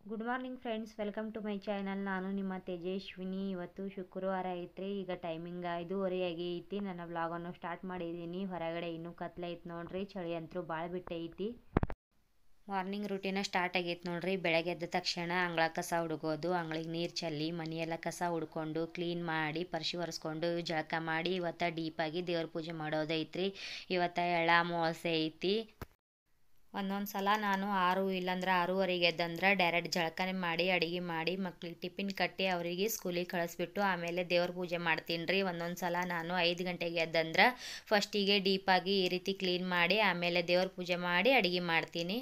Good morning friends welcome to my channel ನಾನು ನಿಮ್ಮ ತೇಜಸ್ವಿನಿ ಇವತ್ತು ಶುಕ್ರವಾರ ಐತ್ರಿ ಈಗ ಟೈಮಿಂಗ್ ಐದೂವರೆ ಆಗೈತಿ ನನ್ನ ವ್ಲಾಗನ್ನು ಸ್ಟಾರ್ಟ್ ಮಾಡಿದ್ದೀನಿ ಹೊರಗಡೆ ಇನ್ನೂ ಕತ್ಲೆ ಐತೆ ನೋಡ್ರಿ ಚಳಿ ಅಂತೂ ಭಾಳ ಬಿಟ್ಟೈತಿ ಮಾರ್ನಿಂಗ್ ರೂಟೀನ ಸ್ಟಾರ್ಟ್ ಆಗೈತೆ ನೋಡ್ರಿ ಬೆಳಗ್ಗೆ ಎದ್ದ ತಕ್ಷಣ ಅಂಗಳ ಕಸ ಹುಡುಗೋದು ಅಂಗಳಿಗೆ ನೀರು ಚೆಲ್ಲಿ ಮನೆಯೆಲ್ಲ ಕಸ ಹುಡ್ಕೊಂಡು ಕ್ಲೀನ್ ಮಾಡಿ ಪರ್ಶಿ ಒರೆಸ್ಕೊಂಡು ಜಳಕ ಮಾಡಿ ಇವತ್ತು ಡೀಪಾಗಿ ದೇವ್ರ ಪೂಜೆ ಮಾಡೋದೈತ್ರಿ ಇವತ್ತು ಎಳ್ಳ ಅಮಾವಾಸ್ಯೆ ಐತಿ ಒಂದೊಂದು ಸಲ ನಾನು ಆರು ಇಲ್ಲಾಂದ್ರೆ ಆರೂವರೆಗೆ ಎದ್ದಂದ್ರೆ ಡೈರೆಕ್ಟ್ ಜಳಕನೆ ಮಾಡಿ ಅಡುಗೆ ಮಾಡಿ ಮಕ್ಳಿಗೆ ಟಿಫಿನ್ ಕಟ್ಟಿ ಅವರಿಗೆ ಸ್ಕೂಲಿಗೆ ಕಳಿಸ್ಬಿಟ್ಟು ಆಮೇಲೆ ದೇವ್ರ ಪೂಜೆ ಮಾಡ್ತೀನಿ ರೀ ಒಂದೊಂದು ಸಲ ನಾನು ಐದು ಗಂಟೆಗೆ ಎದ್ದಂದ್ರೆ ಫಸ್ಟಿಗೆ ಡೀಪಾಗಿ ಈ ರೀತಿ ಕ್ಲೀನ್ ಮಾಡಿ ಆಮೇಲೆ ದೇವ್ರ ಪೂಜೆ ಮಾಡಿ ಅಡುಗೆ ಮಾಡ್ತೀನಿ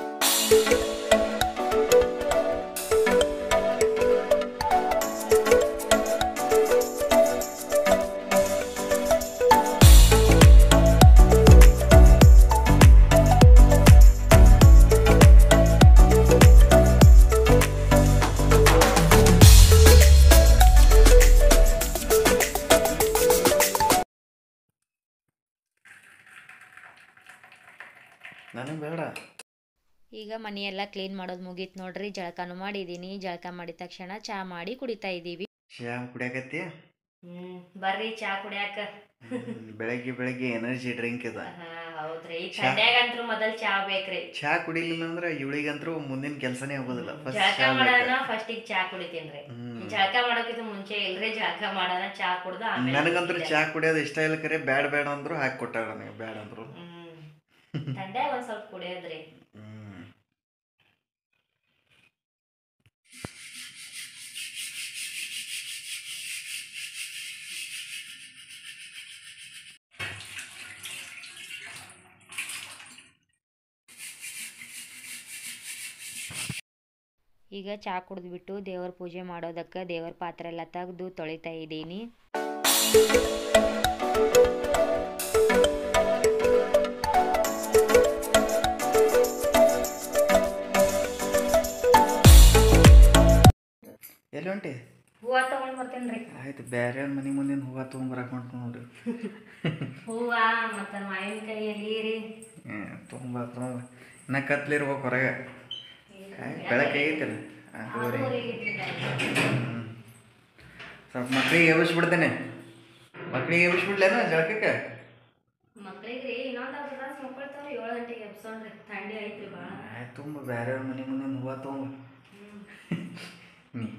ನನಗೆ ಬೇಡ ಈಗ ಮನೆಯೆಲ್ಲ ಕ್ಲೀನ್ ಮಾಡೋದು ಮುಗೀತು ನೋಡ್ರಿ ಜಳಕನೂ ಮಾಡಿದ್ದೀನಿ ಜಳಕ ಮಾಡಿದ ತಕ್ಷಣ ಚಾ ಮಾಡಿ ಕುಡಿತಾ ಇದ್ದೀವಿ ಚಾ ಕುಡಿಯಾಕತ್ತಿ ಹ್ಮ್ ಬರ್ರಿ ಚಾ ಕುಡಿಯಾಕ ಬೆಳಗ್ಗೆ ಬೆಳಗ್ಗೆ ಎನರ್ಜಿ ಡ್ರಿಂಕ್ ಇದ ಹೌದ್ರಿ ಚಾ- ಚಂಡ್ಯಾಗಂತ್ರು ಮೊದಲ್ ಚಾ ಬೇಕ್ರಿ ಚಾ ಕುಡಿಲಿಲ್ಲ ಅಂದ್ರೆ ಇವಳಿಗಂತರೂ ಮುಂದಿನ ಕೆಲಸನೇ ಹೋಗೋದಿಲ್ಲ ಫಸ್ಟ್ ಜಳಕ ಚಾ ಮಾಡೋಣ ಬೇಕು ಫಸ್ಟಿಗೆ ಚಾ ಕುಡಿತೀನ್ರಿ ಹ್ಮ್ ಜಳಕ ಮಾಡೋಕ್ಕಿಂತ ಮುಂಚೆ ಇಲ್ರಿ ಜಳಕ ಮಾಡೋಣ ಚಾ ಕುಡ್ದು ಆಮೇಲೆ ನನಗಂತೂ ಕುಡಿತೀವಿ. ಚಾ ಕುಡಿಯೋದು ಇಷ್ಟ ಇಲ್ಲ ಕರೆ ಬ್ಯಾಡ ಬೇಡ ಅಂದ್ರು ಹಾಕಿ ಕೊಟ್ಟಾಳ ನನಗೆ ಬ್ಯಾಡ ಅಂದ್ರು ಹ್ಮ್ ಥಂಡ್ಯಾಗ ಒಂದ್ ಸ್ವಲ್ಪ ಕುಡಿಯೋದ್ರಿ ಹ್ಮ್ ಈಗ ಚಾ ಕುಡಿದ್ಬಿಟ್ಟು ದೇವ್ರ ಪೂಜೆ ಮಾಡೋದಕ್ಕೆ ದೇವ್ರ ಪಾತ್ರೆ ಎಲ್ಲ ತೆಗೆದು ತೊಳಿತಾ ಇದ್ದೀನಿ ಎಲ್ಲಿ ಹೊಂಟಿ ಹೂವ ತಗೊಂಡ್ ಬರ್ತೇನ್ರಿ ಆಯ್ತು ಬೇರೆ ಮನೆ ಮುಂದಿನ ಹೂವು ತೊಗೊಂಬರಕ್ಕೆ ಹೊಂಟು ನೋಡ್ರಿ ಹೂವ ಮತ್ತ ಮಾವಿನಕಾಯಿ ಎಲಿ ರೀ ತೊಗೊಂಬ ತೊಗೊಂಬ ಇನ್ನ ಕತ್ಲಿರ್ಬೇಕು ಹೊರಗೆ ಬೆಳಗ್ಗೆ ಆಗೈತಲ್ಲ ಆರೂವರೆ ಹ್ಮ್. ಸ್ವಲ್ಪ ಮಕ್ಳಿಗೆ ಎಬ್ಬಿಸ್ಬಿಡ್ತೇನೆ ಮಕ್ಳಿಗೆ ಎಬ್ಬಿಸ್ಬಿಡ್ಲೇನ ಜಳಕಕ್ಕೆ ಮಕ್ಳಿಗ್ರಿ ಇನ್ನೊಂದ್ ಅರ್ಧ ತಾಸು ಮಕ್ಕಳ್ತಾವ್ರಿ ಏಳು ಗಂಟೆಗೆ ಎಬ್ಸೋಣ್ರಿ ಥಂಡಿ ಐತ್ರಿ ಭಾಳ ಆಯ್ತು ತುಂಬ ಬೇರೆ ಮನೆ ಮುಂದಿನ ಹೂವು ತೊಗೊಂಬ ನೀ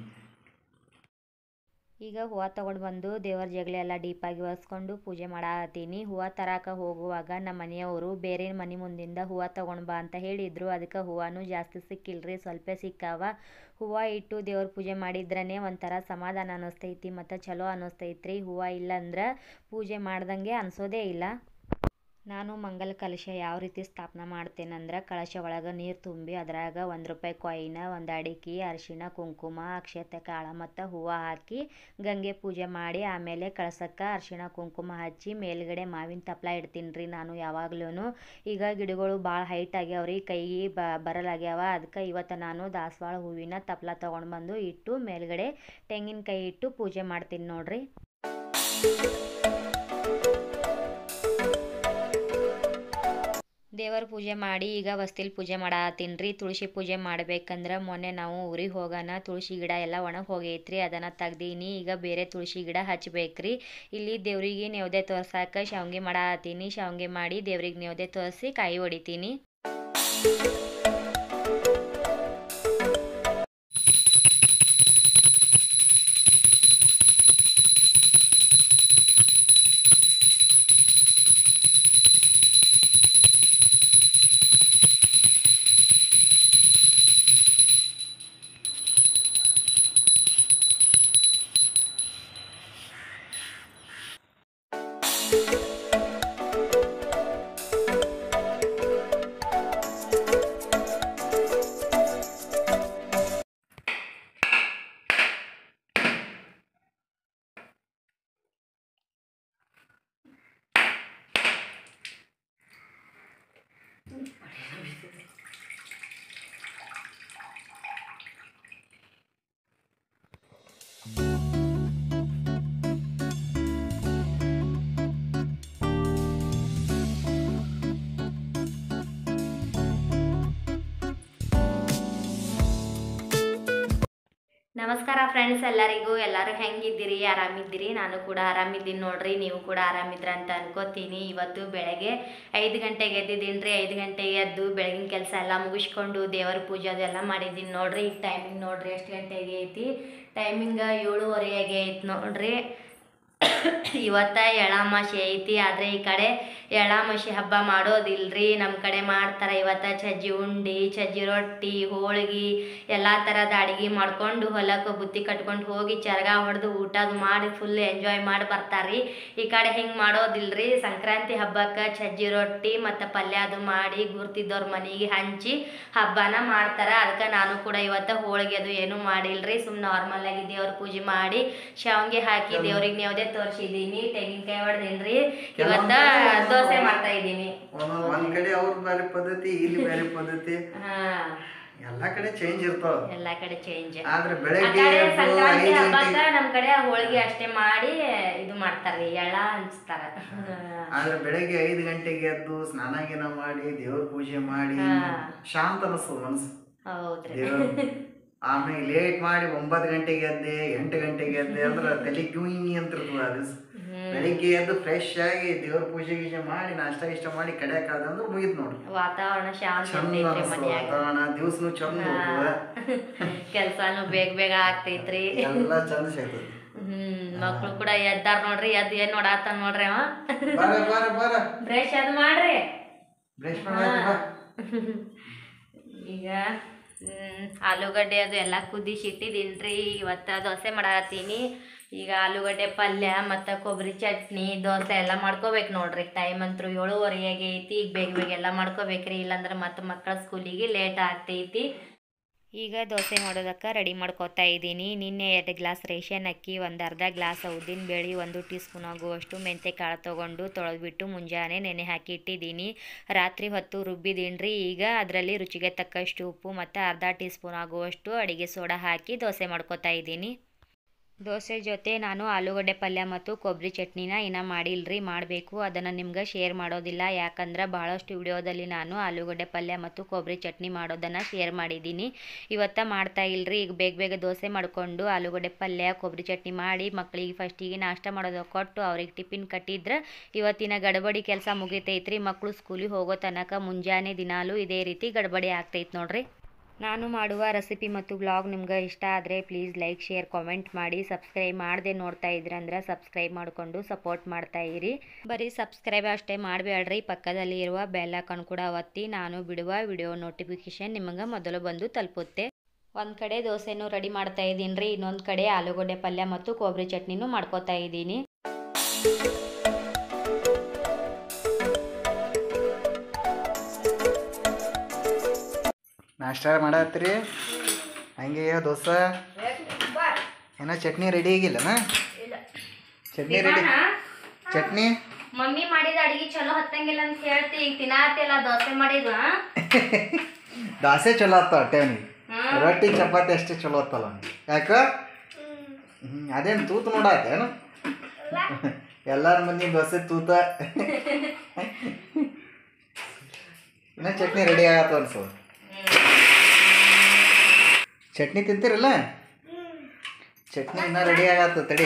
ಈಗ ಹೂವು ತಗೊಂಡು ಬಂದು ದೇವರ ಜಗಲಿ ಎಲ್ಲ ಡೀಪಾಗಿ ಒರೆಸ್ಕೊಂಡು ಪೂಜೆ ಮಾಡತ್ತೀನಿ ಹೂವು ತರಾಕ ಹೋಗುವಾಗ ನಮ್ಮ ಮನೆಯವರು ಬೇರೆ ಮನೆ ಮುಂದಿಂದ ಹೂವು ತಗೊಂಡು ಬಾ ಅಂತ ಹೇಳಿದ್ರು ಅದಕ್ಕೆ ಹೂವನೂ ಜಾಸ್ತಿ ಸಿಕ್ಕಿಲ್ರಿ ಸ್ವಲ್ಪ ಸಿಕ್ಕಾವ ಹೂವು ಇಟ್ಟು ದೇವ್ರ ಪೂಜೆ ಮಾಡಿದ್ರೇ ಒಂಥರ ಸಮಾಧಾನ ಅನ್ನಿಸ್ತೈತಿ ಮತ್ತು ಚಲೋ ಅನ್ನಿಸ್ತೈತ್ರಿ ಹೂವು ಇಲ್ಲಂದ್ರೆ ಪೂಜೆ ಮಾಡ್ದಂಗೆ ಅನ್ಸೋದೇ ಇಲ್ಲ ನಾನು ಮಂಗಲ ಕಲಶ ಯಾವ ರೀತಿ ಸ್ಥಾಪನೆ ಮಾಡ್ತೇನೆಂದ್ರೆ ಕಳಶ ಒಳಗೆ ನೀರು ತುಂಬಿ ಅದ್ರಾಗ ಒಂದು ರೂಪಾಯಿ ಕಾಯಿನ ಒಂದು ಅಡಿಕೆ ಅರಿಶಿಣ ಕುಂಕುಮ ಅಕ್ಷತೆ ಕಾಳ ಮತ್ತು ಹೂವು ಹಾಕಿ ಗಂಗೆ ಪೂಜೆ ಮಾಡಿ ಆಮೇಲೆ ಕಳಸಕ್ಕೆ ಅರಿಶಿಣ ಕುಂಕುಮ ಹಚ್ಚಿ ಮೇಲ್ಗಡೆ ಮಾವಿನ ತಪ್ಲ ಇಡ್ತೀನಿ ರೀ ನಾನು ಯಾವಾಗ್ಲೂ ಈಗ ಗಿಡಗಳು ಭಾಳ ಹೈಟ್ ಆಗ್ಯಾವ್ರಿ ಕೈಗೆ ಬ ಬರಲಾಗ್ಯಾವ ಅದಕ್ಕೆ ಇವತ್ತು ನಾನು ದಾಸವಾಳ ಹೂವಿನ ತಪ್ಲ ತೊಗೊಂಡು ಬಂದು ಇಟ್ಟು ಮೇಲ್ಗಡೆ ತೆಂಗಿನಕಾಯಿ ಇಟ್ಟು ಪೂಜೆ ಮಾಡ್ತೀನಿ ನೋಡ್ರಿ ದೇವರ ಪೂಜೆ ಮಾಡಿ ಈಗ ವಸ್ತಿಲ್ ಪೂಜೆ ಮಾಡತ್ತೀನಿ ರೀ ತುಳಸಿ ಪೂಜೆ ಮಾಡ್ಬೇಕಂದ್ರೆ ಮೊನ್ನೆ ನಾವು ಊರಿಗೆ ಹೋಗೋಣ ತುಳಸಿ ಗಿಡ ಎಲ್ಲ ಒಣಗಿ ಹೋಗೈತ್ರಿ ಅದನ್ನು ತೆಗ್ದೀನಿ ಈಗ ಬೇರೆ ತುಳಸಿ ಗಿಡ ಹಚ್ಬೇಕ್ರಿ ಇಲ್ಲಿ ದೇವ್ರಿಗೆ ನೇವ್ದೆ ತೋರ್ಸಾಕ ಶಾವ್ಗೆ ಮಾಡತ್ತೀನಿ ಶಾವ್ಗೆ ಮಾಡಿ ದೇವ್ರಿಗೆ ನೇವ್ದೆ ತೋರಿಸಿ ಕಾಯಿ ಹೊಡಿತೀನಿ ನಮಸ್ಕಾರ ಫ್ರೆಂಡ್ಸ್ ಎಲ್ಲರಿಗೂ ಎಲ್ಲರೂ ಹೆಂಗಿದ್ದೀರಿ ಆರಾಮಿದ್ದೀರಿ ನಾನು ಕೂಡ ಆರಾಮಿದ್ದೀನಿ ನೋಡ್ರಿ ನೀವು ಕೂಡ ಆರಾಮಿದ್ರ ಅಂತ ಅನ್ಕೋತೀನಿ ಇವತ್ತು ಬೆಳಗ್ಗೆ ಐದು ಗಂಟೆಗೆ ಎದ್ದಿದ್ದೀನಿ ರೀ ಐದು ಗಂಟೆಗೆ ಎದ್ದು ಬೆಳಗಿನ ಕೆಲಸ ಎಲ್ಲ ಮುಗಿಸ್ಕೊಂಡು ದೇವರ ಪೂಜೆ ಅದೆಲ್ಲ ಮಾಡಿದ್ದೀನಿ ನೋಡ್ರಿ ಈಗ ಟೈಮಿಂಗ್ ನೋಡ್ರಿ ಎಷ್ಟು ಗಂಟೆಗೆ ಐತಿ ಟೈಮಿಂಗ್ ಏಳುವರೆಗೆ ಐತಿ ನೋಡ್ರಿ ಇವತ್ತ ಎಳ್ಳಾಮಾಸೆ ಐತಿ ಆದರೆ ಈ ಕಡೆ ಎಳ್ಳಾಮಾಸೆ ಹಬ್ಬ ಮಾಡೋದಿಲ್ರಿ ನಮ್ಮ ಕಡೆ ಮಾಡ್ತಾರೆ ಇವತ್ತ ಸಜ್ಜಿ ಉಂಡಿ ಸಜ್ಜಿ ರೊಟ್ಟಿ ಹೋಳ್ಗಿ ಎಲ್ಲ ಥರದ ಅಡುಗೆ ಮಾಡ್ಕೊಂಡು ಹೊಲಕ್ಕೆ ಬುತ್ತಿ ಕಟ್ಕೊಂಡು ಹೋಗಿ ಚರಗ ಹೊಡೆದು ಊಟ ಅದು ಮಾಡಿ ಫುಲ್ ಎಂಜಾಯ್ ಮಾಡಿ ಬರ್ತಾರ್ರಿ ಈ ಕಡೆ ಹಿಂಗೆ ಮಾಡೋದಿಲ್ರಿ ಸಂಕ್ರಾಂತಿ ಹಬ್ಬಕ್ಕೆ ಸಜ್ಜಿ ರೊಟ್ಟಿ ಮತ್ತು ಪಲ್ಯ ಅದು ಮಾಡಿ ಗುರ್ತಿದ್ದವ್ರ ಮನೆಗೆ ಹಂಚಿ ಹಬ್ಬನ ಮಾಡ್ತಾರೆ ಅದಕ್ಕೆ ನಾನು ಕೂಡ ಇವತ್ತು ಹೋಳಿಗೆ ಅದು ಏನೂ ಮಾಡಿಲ್ರಿ ಸುಮ್ಮನೆ ನಾರ್ಮಲ್ ಆಗಿ ದೇವ್ರ ಪೂಜೆ ಮಾಡಿ ಶಾವ್ಗೆ ಹಾಕಿ ದೇವ್ರಿಗೆ ನೇವದೇ ತೋರಿಸಿದ್ದೀನಿ ತೆಂಗಿನಕಾಯಿ ಹೊಡೆದಿನ್ರಿ ಇವತ್ತ ದೋಸೆ ಮಾಡ್ತಾ ಇದ್ದೀನಿ ಒಂದೊಂದ್ ಒಂದ್ ಕಡೆ ಅವ್ರ ಬೇರೆ ಪದ್ಧತಿ ಇಲ್ಲಿ ಬೇರೆ ಪದ್ಧತಿ ಹಾ ಎಲ್ಲಾ ಕಡೆ ಚೇಂಜ್ ಇರ್ತಾವ ಎಲ್ಲಾ ಕಡೆ ಚೇಂಜ್ ಆದ್ರೆ ಆ ಬೆಳಗ್ಗೆ ಕಡೆ ಎದ್ದು ಸಂಕ್ರಾಂತಿ ಐದು ಹಬ್ಬಕ್ಕ ಗಂಟೆಗೆ ನಮ್ ಕಡೆ ಹೋಳಿಗೆ ಅಷ್ಟೇ ಮಾಡಿ ಇದು ಮಾಡ್ತಾರ್ರಿ ಎಳ್ಳ ಹಂಚ್ತಾರ ಆದ್ರೆ ಬೆಳಗ್ಗೆ ಐದು ಗಂಟೆಗೆ ಎದ್ದು ಸ್ನಾನ ಗೀನ ಮಾಡಿ ದೇವ್ರ ಪೂಜೆ ಮಾಡಿ ಹಾ. ಶಾಂತ ಅನಿಸ್ತದ ಮನಸ್ಸು ಹೌದ್ರಿ ದೇವ್ರ ಆಮೇಲೆ ಲೇಟ್ ಮಾಡಿ ಒಂಬತ್ತು ಗಂಟೆಗೆ ಎದ್ದೆ ಎಂಟು ಗಂಟೆಗೆ ಎದ್ದೆ ಅಂದ್ರೆ ತಲೆ ಕ್ಯೂಯಿ ಅಂತ ಇರ್ತದ ಅದು ಹ್ಮ್. ಬೆಳಿಗ್ಗೆ ಎದ್ದು ಫ್ರೆಶ್ ಆಗಿ ದೇವ್ರ ಪೂಜೆ ಗೀಜೆ ಮಾಡಿ ನಾಷ್ಟ ಇಷ್ಟ ಮಾಡಿ ಕಡ್ಯಾಕ ಅಂದ್ರೆ ಮುಗಿತ್ ನೋಡ್ರಿ ವಾತಾವರಣ ಶಾಂತ ಚಂದ ಇರ್ತೈತ್ರಿ ಅನಿಸ್ತದ ಮನ್ಯಾಗ ವಾತಾವರಣ ದಿವ್ಸನು ಚಂದ ಹೋಗ್ತದ ಕೆಲ್ಸಾನು ಬೇಗ ಬೇಗ ಆಗ್ತೈತ್ರಿ ಎಲ್ಲ ಚಂದ ಸಿಗ್ತದೆ ಹ್ಮ್ ಮಕ್ಳು ಕೂಡ ಎದ್ದಾರ ನೋಡ್ರಿ ಎದ್ದು ಏನ್ ನೋಡಾತ ನೋಡ್ರಿ ಅವ ಬರ ಬರ ಬರ ಬ್ರಷ್ ಅದು ಮಾಡ್ರಿ ಬ್ರಷ್ ಮಾಡಿ ಬಾ ಈಗ ಹ್ಮ್, ಆಲೂಗಡ್ಡೆ ಅದು ಎಲ್ಲ ಕುದಿಸಿಟ್ಟಿದ್ದೀನಿ ಇವತ್ತು ದೋಸೆ ಮಾಡತ್ತೀನಿ ಈಗ ಆಲೂಗಡ್ಡೆ ಪಲ್ಯ ಮತ್ತು ಕೊಬ್ಬರಿ ಚಟ್ನಿ ದೋಸೆ ಎಲ್ಲ ಮಾಡ್ಕೋಬೇಕು ನೋಡ್ರಿ ಟೈಮ್ ಅಂತೂ ಏಳುವರೆಗೆ ಐತಿ ಈಗ ಬೇಗ ಬೇಗ ಎಲ್ಲ ಮಾಡ್ಕೋಬೇಕ್ರಿ ಇಲ್ಲಾಂದ್ರೆ ಮತ್ತೆ ಮಕ್ಕಳ ಸ್ಕೂಲಿಗೆ ಲೇಟ್ ಆಗ್ತೈತಿ ಈಗ ದೋಸೆ ಮಾಡೋದಕ್ಕೆ ರೆಡಿ ಮಾಡ್ಕೊತಾ ಇದ್ದೀನಿ ನಿನ್ನೆ ಎರಡು ಗ್ಲಾಸ್ ರೇಷನ್ ಅಕ್ಕಿ ಒಂದು ಅರ್ಧ ಗ್ಲಾಸ್ ಉದ್ದಿನ ಬೇಳೆ ಒಂದು ಟೀ ಸ್ಪೂನ್ ಆಗುವಷ್ಟು ಮೆಂತೆ ಕಾಳು ತೊಗೊಂಡು ತೊಳೆದ್ಬಿಟ್ಟು ಮುಂಜಾನೆ ನೆನೆ ಹಾಕಿ ಇಟ್ಟಿದ್ದೀನಿ ರಾತ್ರಿ ಹೊತ್ತು ರುಬ್ಬಿದ್ದೀನಿ ರೀ ಈಗ ಅದರಲ್ಲಿ ರುಚಿಗೆ ತಕ್ಕಷ್ಟು ಉಪ್ಪು ಮತ್ತು ಅರ್ಧ ಟೀ ಸ್ಪೂನ್ ಆಗುವಷ್ಟು ಅಡಿಗೆ ಸೋಡಾ ಹಾಕಿ ದೋಸೆ ಮಾಡ್ಕೊತಾ ಇದ್ದೀನಿ ದೋಸೆ ಜೊತೆ ನಾನು ಆಲೂಗಡ್ಡೆ ಪಲ್ಯ ಮತ್ತು ಕೊಬ್ಬರಿ ಚಟ್ನಿನ ಇನ್ನೂ ಮಾಡಿಲ್ರಿ ಮಾಡಬೇಕು ಅದನ್ನು ನಿಮ್ಗೆ ಶೇರ್ ಮಾಡೋದಿಲ್ಲ ಯಾಕಂದ್ರೆ ಭಾಳಷ್ಟು ವಿಡಿಯೋದಲ್ಲಿ ನಾನು ಆಲೂಗಡ್ಡೆ ಪಲ್ಯ ಮತ್ತು ಕೊಬ್ಬರಿ ಚಟ್ನಿ ಮಾಡೋದನ್ನು ಶೇರ್ ಮಾಡಿದ್ದೀನಿ ಇವತ್ತ ಮಾಡ್ತಾ ಇಲ್ರಿ ಈಗ ಬೇಗ ಬೇಗ ದೋಸೆ ಮಾಡಿಕೊಂಡು ಆಲೂಗಡ್ಡೆ ಪಲ್ಯ ಕೊಬ್ಬರಿ ಚಟ್ನಿ ಮಾಡಿ ಮಕ್ಕಳಿಗೆ ಫಸ್ಟಿಗೆ ನಾಷ್ಟ ಮಾಡೋದು ಕೊಟ್ಟು ಅವ್ರಿಗೆ ಟಿಫಿನ್ ಕಟ್ಟಿದ್ರೆ ಇವತ್ತಿನ ಗಡಬಡಿ ಕೆಲಸ ಮುಗಿತೈತ್ರಿ ಮಕ್ಕಳು ಸ್ಕೂಲಿಗೆ ಹೋಗೋ ತನಕ ಮುಂಜಾನೆ ದಿನಾಲೂ ಇದೇ ರೀತಿ ಗಡಬಡಿ ಆಗ್ತೈತೆ ನೋಡ್ರಿ ನಾನು ಮಾಡುವ ರೆಸಿಪಿ ಮತ್ತು ಬ್ಲಾಗ್ ನಿಮ್ಗೆ ಇಷ್ಟ ಆದರೆ ಪ್ಲೀಸ್ ಲೈಕ್ ಶೇರ್ ಕಾಮೆಂಟ್ ಮಾಡಿ ಸಬ್ಸ್ಕ್ರೈಬ್ ಮಾಡದೆ ನೋಡ್ತಾ ಇದ್ರಂದ್ರೆ ಸಬ್ಸ್ಕ್ರೈಬ್ ಮಾಡಿಕೊಂಡು ಸಪೋರ್ಟ್ ಮಾಡ್ತಾ ಇರಿ ಬರೀ ಸಬ್ಸ್ಕ್ರೈಬ್ ಅಷ್ಟೇ ಮಾಡಬೇಡ್ರಿ ಪಕ್ಕದಲ್ಲಿ ಇರುವ ಬೆಲ್ ಐಕಾನ್ ಕೂಡ ಒತ್ತಿ ನಾನು ಬಿಡುವ ವಿಡಿಯೋ ನೋಟಿಫಿಕೇಶನ್ ನಿಮಗೆ ಮೊದಲು ಬಂದು ತಲುಪುತ್ತೆ ಒಂದು ಕಡೆ ದೋಸೆನೂ ರೆಡಿ ಮಾಡ್ತಾ ಇದ್ದೀನಿ ರೀ ಇನ್ನೊಂದು ಕಡೆ ಆಲೂಗಡ್ಡೆ ಪಲ್ಯ ಮತ್ತು ಕೊಬ್ಬರಿ ಚಟ್ನಿನೂ ಮಾಡ್ಕೋತಾ ಇದ್ದೀನಿ ನಾಷ್ಟ ಮಾಡತ್ತೀರಿ ಹಂಗೆ ದೋಸೆ ಏನೋ ಚಟ್ನಿ ರೆಡಿ ಆಗಿಲ್ಲನ ಚಟ್ನಿ ರೆಡಿ ಚಟ್ನಿ ಮಮ್ಮಿ ಮಾಡಿದ ಅಡಿಗೆ ಚಲೋ ಹತ್ತಂಗಿಲ್ಲ ಅಂತ ಹೇಳ್ತಿ ಈಗ ತಿನ್ನಾತಿಲ್ಲ ದೋಸೆ ಮಾಡಿದ್ವ ದೋಸೆ ಚಲೋ ಆತ ಹೊಟ್ಟೆ ಅವ್ನಿಗೆ ರೊಟ್ಟಿ ಚಪಾತಿ ಅಷ್ಟೇ ಚಲೋ ಆತಲ್ಲ ಅವ್ನಿಗೆ ಯಾಕ ಹ್ಞೂ ಅದೇನು ತೂತು ನೋಡಾತೇನು ಎಲ್ಲಾರ ಮಂದಿ ದೋಸೆ ತೂತ ಇನ್ನ ಚಟ್ನಿ ರೆಡಿ ಆಗತ್ತ ಅನ್ಸು ಚಟ್ನಿ ತಿಂತೀರಲ್ಲ ಚಟ್ನಿ ಇನ್ನ ರೆಡಿ ಆಗತ್ತ ತಡಿ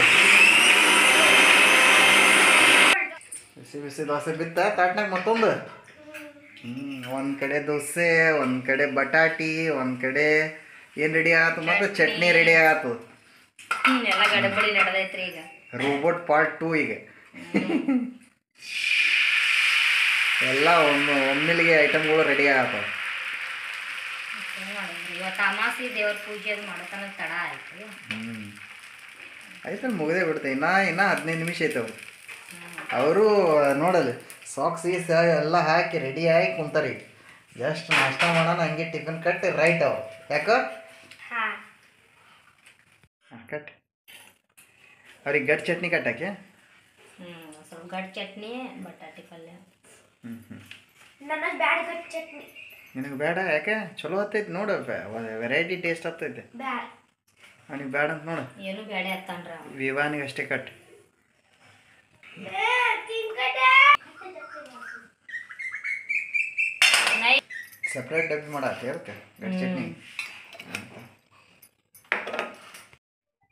ಬಿಸಿ ಬಿಸಿ ದೋಸೆ ಬಿತ್ತ ತಾಟ್ನಾಗ ಮತ್ತೊಂದು ಹ್ಮ್ ಒಂದ್ ಕಡೆ ದೋಸೆ ಒಂದ್ ಕಡೆ ಬಟಾಟಿ ಒಂದ್ ಕಡೆ ಏನ್ ರೆಡಿ ಆಗತ್ತು ಮತ್ತೆ ಚಟ್ನಿ ರೆಡಿ ಆಗತ್ತು ಎಲ್ಲ ಗಡಬಡಿ ನಡೆದೈತ್ರಿ ಈಗ ರೋಬೋಟ್ ಪಾರ್ಟ್ ಟೂ ಈಗ ಎಲ್ಲ ಒಂದು ಒಮ್ಮೆಲಿಗೆ ಐಟಮ್ಗಳು ರೆಡಿ ಆಗತ್ತವ ಇವತ್ತು ಅಮಾಸಿ ದೇವ್ರ ಪೂಜೆ ಅದು ಮಾಡತನ ತಡ ಆಯ್ತು ಹ್ಮ್ ಆಯ್ತು ಮುಗದೆ ಬಿಡುತ್ತೆ ಇನ್ನ ಇನ್ನ ಹದಿನೈದು ನಿಮಿಷ ಐತವ್ರು ಅವರು ನೋಡಲಿ ಸಾಕ್ಸ್ ಗೀಸ್ ಎಲ್ಲ ಹಾಕಿ ರೆಡಿ ಆಗಿ ಕುಂತಾರ ಈಗ ಜಸ್ಟ್ ನಾಷ್ಟ ಮಾಡೋಣ ಹಂಗೆ ಟಿಫಿನ್ ಕಟ್ಟಿ ರೈಟ್ ಅವ್ರು ಯಾಕೋ ಹಾಂ ಹಾಂ ಕಟ್ ಅವ್ರಿಗೆ ಗಟ್ ಚಟ್ನಿ ಕಟ್ಟಾಕೆ ಹ್ಞೂ ಸ್ವಲ್ಪ ಗಟ್ ಚಟ್ನಿ ಬಟಾಟಿ ಪಲ್ಯ ಹ್ಞೂ ಹ್ಞೂ ನನಗೆ ಬ್ಯಾಡ ಗಟ್ ಚಟ್ನಿ ನಿನಗೆ ಬೇಡ ಯಾಕೆ ಚಲೋ ಹತ್ತೈತಿ ನೋಡು ವೆರೈಟಿ ಟೇಸ್ಟ್ ಹತ್ತೈತೆ ಬ್ಯಾಡ ಅವ್ನಿಗೆ ಬೇಡ ಅಂತ ನೋಡು ಏನು ಬೇಡ ಅತ್ತನ್ರ ವಿವಾನಿಗೆ ಅಷ್ಟೇ ಕಟ್ ನೈ ಸಪ್ರೇಟ್ ಡಬ್ಬಿ ಮಾಡತ್ತೆ ಅದಕ್ಕೆ ಗಟ್ ಚಟ್ನಿ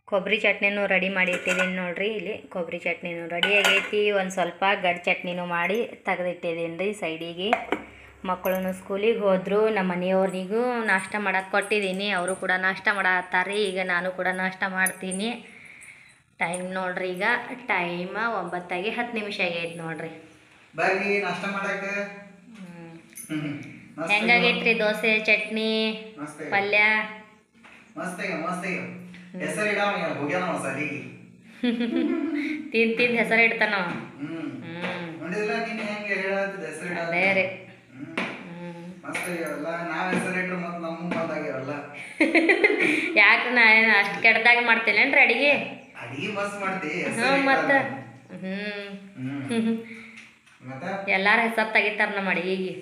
ಕೊಬ್ಬರಿ ಚಟ್ನಿನೂ ರೆಡಿ ಮಾಡಿ ಇಟ್ಟಿದ್ದೀನಿ ನೋಡ್ರಿ ಇಲ್ಲಿ ಕೊಬ್ಬರಿ ಚಟ್ನಿನೂ ರೆಡಿ ಆಗೈತಿ ಒಂದು ಸ್ವಲ್ಪ ಗಡ್ ಚಟ್ನಿನೂ ಮಾಡಿ ತೆಗೆದಿಟ್ಟಿದ್ದೀನಿ ರೀ ಸೈಡಿಗೆ ಮಕ್ಕಳು ಸ್ಕೂಲಿಗೆ ಹೋದರು ನಮ್ಮ ಮನೆಯವ್ರಿಗೂ ನಾಷ್ಟ ಮಾಡಕ್ಕೆ ಕೊಟ್ಟಿದ್ದೀನಿ ಅವರು ಕೂಡ ನಾಷ್ಟ ಮಾಡತ್ತಾರ್ರಿ ಈಗ ನಾನು ಕೂಡ ನಾಷ್ಟ ಮಾಡ್ತೀನಿ ಟೈಮ್ ನೋಡ್ರಿ ಈಗ ಟೈಮ ಒಂಬತ್ತಾಗಿ ಹತ್ತು ನಿಮಿಷ ಆಗೈತೆ ನೋಡ್ರಿ ಬರ್ರಿ ನಾಷ್ಟ ಮಾಡಕ್ಕ ಹೆಂಗಾಗೈತ್ರಿ ದೋಸೆ ಚಟ್ನಿ ಮಸ್ತ್ ಪಲ್ಯ ಮಸ್ತ್ ಈಗ ಮಸ್ತ್ ಈಗ ಹೆಸರು ಇಡವ ಹೋಗ್ಯಾನ ಸಲಿಗೆ ತಿಂದು ತಿಂದು ಹೆಸರು ಇಡ್ತಾನ ಅವ. ಹ್ಮ್ ಹ್ಮ್ ನೋಡಿಲ್ಲ ನೀನ್ ಹೆಂಗೆ ಹೇಳತ್ತಿದ್ದ ಹೆಸರು ಇಡ ಅದೇ ರೀ ಹ್ಮ್ ಹ್ಮ್ ಮಸ್ತ್ ಆಗ್ಯಾವಲ್ಲ ನಾವ್ ಹೆಸರು ಇಟ್ರೆ ಮತ್ತೆ ನಮ್ಮ ಬಂದಾಗ್ಯಾವಲ್ಲ ಯಾಕೆ ನಾ ಏನು ಅಷ್ಟು ಕೆಡ್ದಾಗ ಮಾಡ್ತೇನೇನ್ರಿ ಅಡಿಗೆ ಅಡಿಗೆ ಮಸ್ತ್ ಮಾಡ್ತಿ ಹ್ಞೂ ಹೆಸರು ಮತ್ತು ಇಟ್ಟಾರ. ಹ್ಞೂ ಹ್ಮ್ ಮತ್ತೆ ಎಲ್ಲಾರ ಹೆಸರು ತೆಗಿತಾರ ನಮ್ಮ ಅಡಿಗೆಗೆ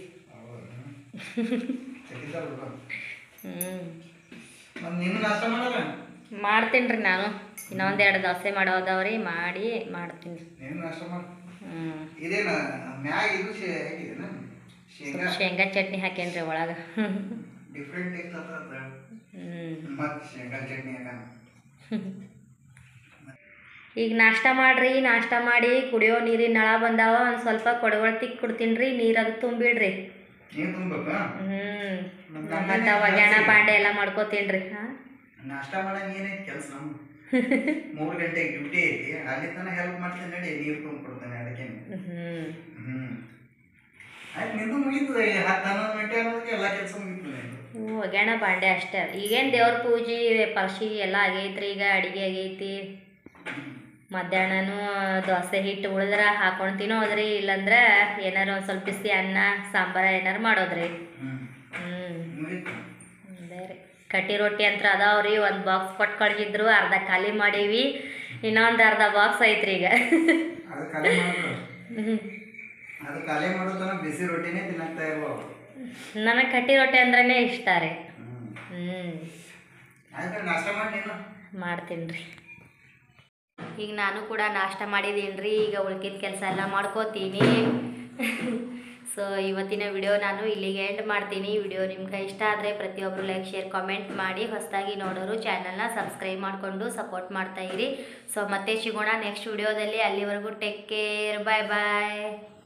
ತೆಗಿತಾರ ಬಿಡು. ಹ್ಞೂ ಮತ್ತ್ ನೀನು ನಾಷ್ಟ ಮಾಡಲ್ಲ ಮಾಡ್ತೀನಿ ರೀ ನಾನು ಇನ್ನೊಂದು ಎರಡು ದೋಸೆ ಮಾಡೋದವ್ರಿ ಮಾಡಿ ಮಾಡ್ತೀನಿ ನೀನು ನಾಷ್ಟ ಮಾಡ ಹ್ಞೂ ಇದೇನ ಮ್ಯಾಗ ಇದು ಶೇ ಹಾಕಿದೇನ ಶೇಂಗಾ ಶೇಂಗಾ ಚಟ್ನಿ ಹಾಕೇನ್ರಿ ಒಳಗೆ ಡಿಫ್ರೆಂಟ್ ಇರ್ತದ ಅದ ಹ್ಞೂ ಮತ್ ಶೇಂಗಾ ಚಟ್ನಿ ಹಾಕಣ ಈಗ ನಾಷ್ಟ ಮಾಡ್ರಿ ನಾಷ್ಟ ಮಾಡಿ ಕುಡಿಯೋ ನೀರಿನ ನಳ ಬಂದಾವ ಒಂದು ಸ್ವಲ್ಪ ಕೊಡಗೊಳ ತಿಕ್ ಕೊಡ್ತೀನಿ ರೀ ನೀರು ಅದು ತುಂಬಿಡ್ರಿ ನೀನ್ ತುಂಬಬೇಕಾ ಹ್ಞೂ ಮತ್ತು ಒಗ್ಯಾಣ ಬಾಂಡೆ ಎಲ್ಲ ಮಾಡ್ಕೋತೀನಿ ರೀ ಹಾಂ ನಾಷ್ಟ ಮಾಡಂಗ ಏನೈತಿ ಕೆಲಸ ನಮ್ದು ಮೂರು ಗಂಟೆಗೆ ಡ್ಯೂಟಿ ಐತಿ ಅಲ್ಲಿ ತನಕ ಹೆಲ್ಪ್ ಮಾಡ್ತೀನಿ ನಡಿ ನೀರು ತುಂಬ ಕೊಡ್ತೇನೆ ಅದಕ್ಕೆ ಹ್ಞೂ ಹ್ಮ್ ಆಯ್ತು ನಿಂದು ಮುಗೀತು ಹತ್ತು ಹನ್ನೊಂದು ಗಂಟೆ ಅನ್ನೋದಕ್ಕೆ ಎಲ್ಲ ಕೆಲಸ ಮುಗೀತು ನಿಂದು ಹ್ಞೂ ಒಗ್ಯಾಣ ಬಾಂಡೆ ಅಷ್ಟೇ ಈಗೇನು ದೇವ್ರ ಪೂಜೆ ಪರ್ಶಿ ಎಲ್ಲ ಆಗೈತ್ರಿ ಈಗ ಅಡಿಗೆ ಆಗೈತಿ ಮಧ್ಯಾಹ್ನನೂ ದೋಸೆ ಹಿಟ್ಟು ಉಳಿದ್ರೆ ಹಾಕೊಂಡು ತಿನ್ನೋದ್ರಿ ಇಲ್ಲಂದ್ರೆ ಏನಾರು ಒಂದು ಸ್ವಲ್ಪ ಬಿಸಿ ಅನ್ನ ಸಾಂಬಾರ ಏನಾರು ಮಾಡೋದ್ರಿ ಹ್ಮ್ ಹ್ಞೂ ಮುಗೀತು ಅದೇ ರೀ ಕಟ್ಟಿ ರೊಟ್ಟಿ ಅಂತ ಅದಾವ್ರಿ ಒಂದು ಬಾಕ್ಸ್ ಕೊಟ್ಟು ಕಳ್ಸಿದ್ರು ಅರ್ಧ ಖಾಲಿ ಮಾಡೀವಿ ಇನ್ನೊಂದು ಅರ್ಧ ಬಾಕ್ಸ್ ಐತ್ರಿ ಈಗ ಅದು ಖಾಲಿ ಮಾಡ್ಬಿಡು ಹ್ಞೂ ಅದು ಖಾಲಿ ಮಾಡೋದನ್ನ ಬಿಸಿ ರೊಟ್ಟಿನೇ ತಿನ್ನಕ್ತಾ ಇರುವ ನನಗೆ ಕಟ್ಟಿ ರೊಟ್ಟಿ ಅಂದ್ರೇ ಇಷ್ಟ ರೀ ಹ್ಮ್ ಹ್ಞೂ ಆಯ್ತು ನಾಷ್ಟ ಮಾಡಿ ನೀನು ಮಾಡ್ತೀನಿ ರೀ ಈಗ ನಾನು ಕೂಡ ನಾಷ್ಟ ಮಾಡಿದ್ದೀನಿ ರೀ ಈಗ ಉಳ್ಕಿದ ಕೆಲಸ ಎಲ್ಲ ಮಾಡ್ಕೋತೀನಿ ಸೊ ಇವತ್ತಿನ ವಿಡಿಯೋ ನಾನು ಇಲ್ಲಿಗೆ ಎಂಡ್ ಮಾಡ್ತೀನಿ ವಿಡಿಯೋ ನಿಮ್ಗೆ ಇಷ್ಟ ಆದರೆ ಪ್ರತಿಯೊಬ್ಬರು ಲೈಕ್ ಶೇರ್ ಕಾಮೆಂಟ್ ಮಾಡಿ ಹೊಸದಾಗಿ ನೋಡೋರು ಚಾನಲ್ನ ಸಬ್ಸ್ಕ್ರೈಬ್ ಮಾಡಿಕೊಂಡು ಸಪೋರ್ಟ್ ಮಾಡ್ತಾಯಿರಿ ಸೊ ಮತ್ತೆ ಸಿಗೋಣ ನೆಕ್ಸ್ಟ್ ವಿಡಿಯೋದಲ್ಲಿ ಅಲ್ಲಿವರೆಗೂ ಟೇಕ್ ಕೇರ್ ಬಾಯ್ ಬಾಯ್